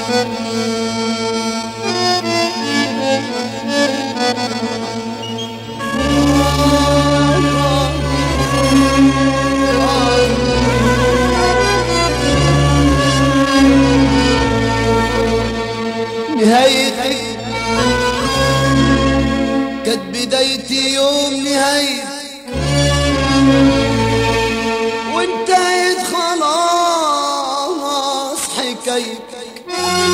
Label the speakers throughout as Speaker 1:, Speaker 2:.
Speaker 1: نهايتك كانت بدايتي يوم نهايتك وانتهت خلاص حكايتك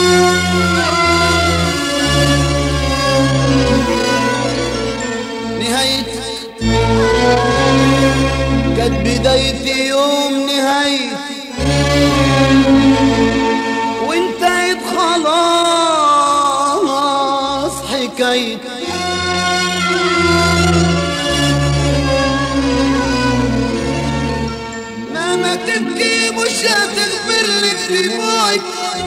Speaker 1: نهايتك كانت بدايتي يوم نهايتك وانتهت خلاص حكايتك مهما تبكي مش هتغفر لك دموعك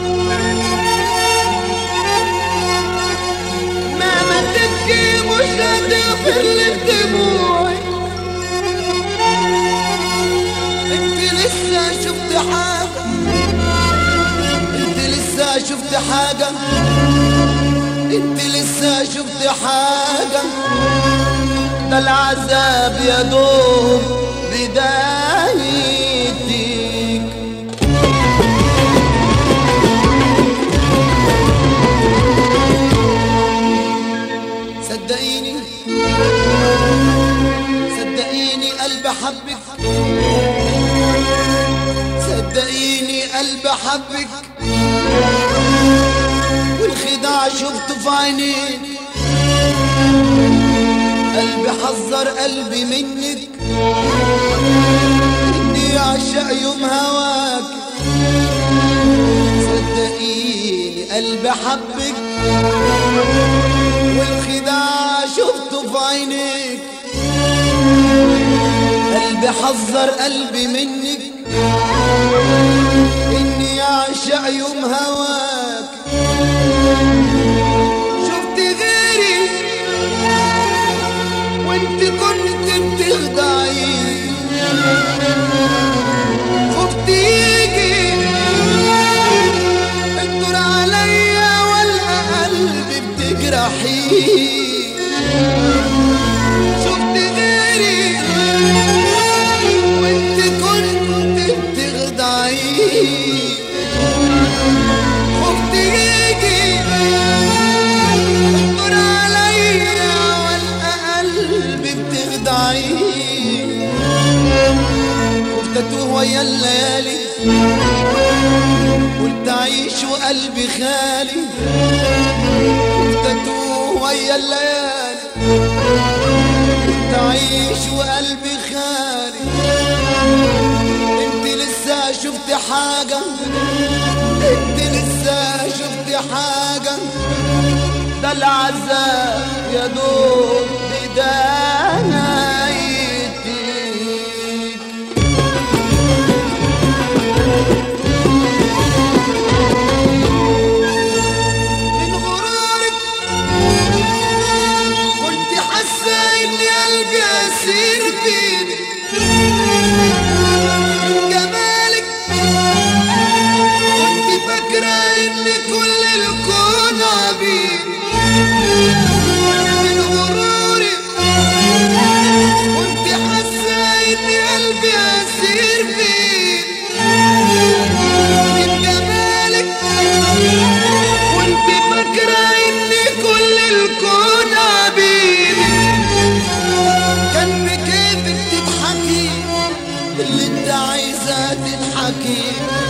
Speaker 1: مهما تبكي مش هتغفر لك دموعك انت لسه شفت حاجة انت لسه شفت حاجة انت لسه شفت حاجة ده العذاب يا دوب بدايتك صدقيني صدقيني قلبي حبك صدقيني قلبي حبك والخداع شفته في عينيك قلبي حذر قلبي منك اني اعشق يوم هواك صدقيني قلبي حبك والخداع شفته في عينيك قلبي حذر قلبي منك اني اعشق يوم هواك شفت غيري وانت كنت بتخدعي خفت يجي الدور عليا والقى قلبي بتجرحي شفت غيري وانت كنت بتخدعي خفت يجي الدور عليا والقى قلبي بتخدعي خفت اتوه ويا الليالي قلت اعيش وقلبي خالي خفت اتوه ويا الليالي قلت اعيش وقلبي خالي انت لسه شفت حاجة انت لسه شفت حاجة ده العذاب يا دوب بدايتك من غرورك كنت حاسة ان قلبي اسير فيني من جمالك كنت فاكرة ان كل الكون عبيد من غرورك كنت حاسة ان قلبي اسير فيني من جمالك وانت فاكرة ان كل الكون عبيدي كان بكيفك تضحكي اللي انت عايزة تضحكي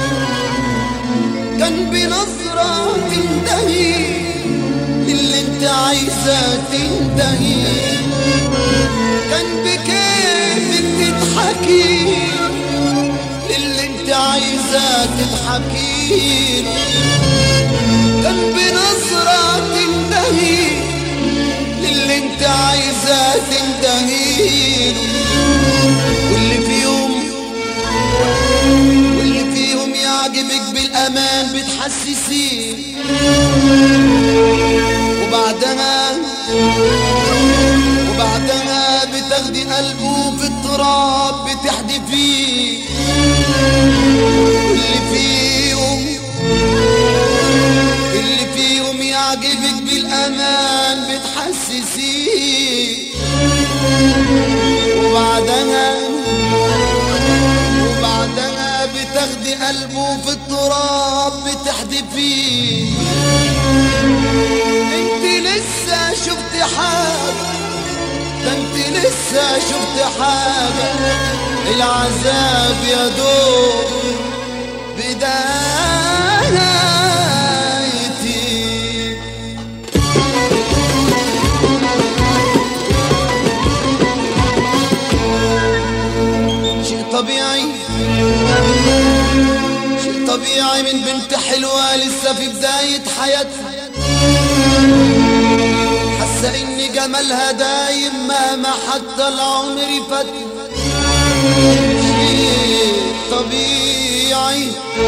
Speaker 1: كان بنظرة تنتهي اللي انت عايزة تنتهي كان بكيفك تضحكي اللي انت عايزة تضحكي كان بنظرة تنتهي للي انت عايزة تنتهي واللي في يوم واللي في يوم يعجبك بالأمان بتحسسيه وبعدها وبعدها بتاخدي قلبه في التراب بتحدفيه واللي في يوم قد قلبه في التراب بتحدفيه انت لسه شفت حاجة ده انت لسه شفت حاجة العذاب يا دوب بدايتي شيء طبيعي شيء طبيعي من بنت حلوة لسه في بداية حياتها حاسة ان جمالها دايم مهما حتى العمر فات شيء طبيعي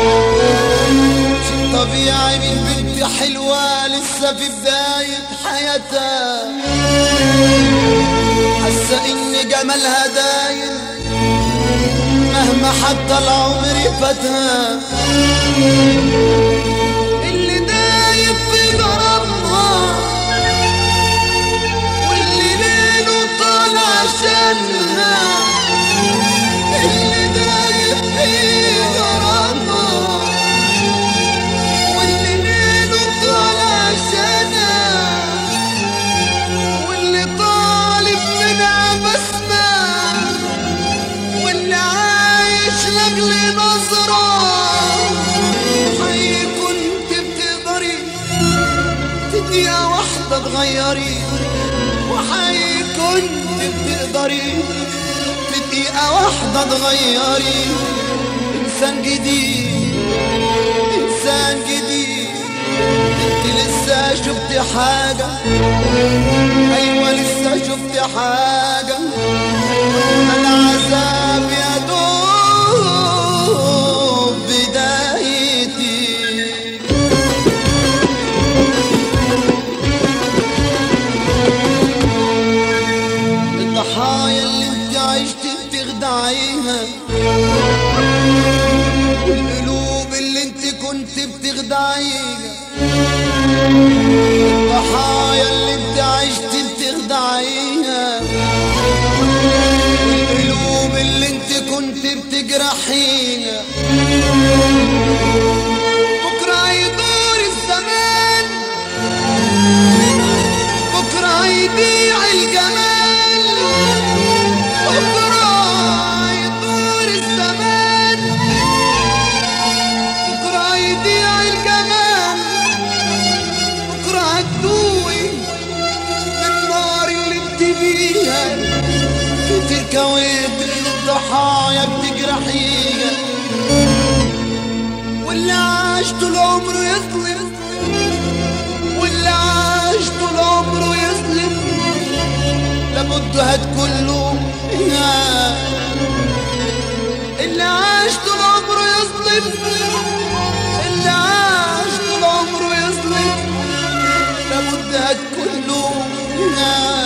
Speaker 1: شيء طبيعي من بنت حلوة لسه في بداية حياتها حاسة ان جمالها دايم مهما حتى العمر فاتها اللي دايب في غرامها واللي ليله طالع عشانها اللي دايب في غرامها واللي ليله طالع عشانها واللي طالب منها بسمة واللي عايش لاجل نظرة حي كنت بتقدري تدقيقة واحدة تغيري وحي كنت بتقدري في دقيقة واحدة تغيري إنسان جديد إنسان جديد انت لسه شفت حاجة أيوة لسه شفت حاجة العذاب يا دوب بدايتي الضحايا اللي انت عشت بتخدعيها والقلوب اللي انت كنت بتخدعيها الضحايا اللي انت عشت بتخدعيها والقلوب اللي انت كنت بتجرحيها بكرة يدور الزمان بكرة يبيع الجمال بكرة يدور الزمان بكرة يبيع الجمال بكرة هتدوي النار اللي انت بيها كتير كويت الضحايا بتجرحيها واللي عاش طول عمره يظلم واللي عاش طول عمره يظلم لابد هتكون له نهاية. اللي عاش طول عمره يظلم اللي عاش طول عمره يظلم لابد هتكون له نهاية.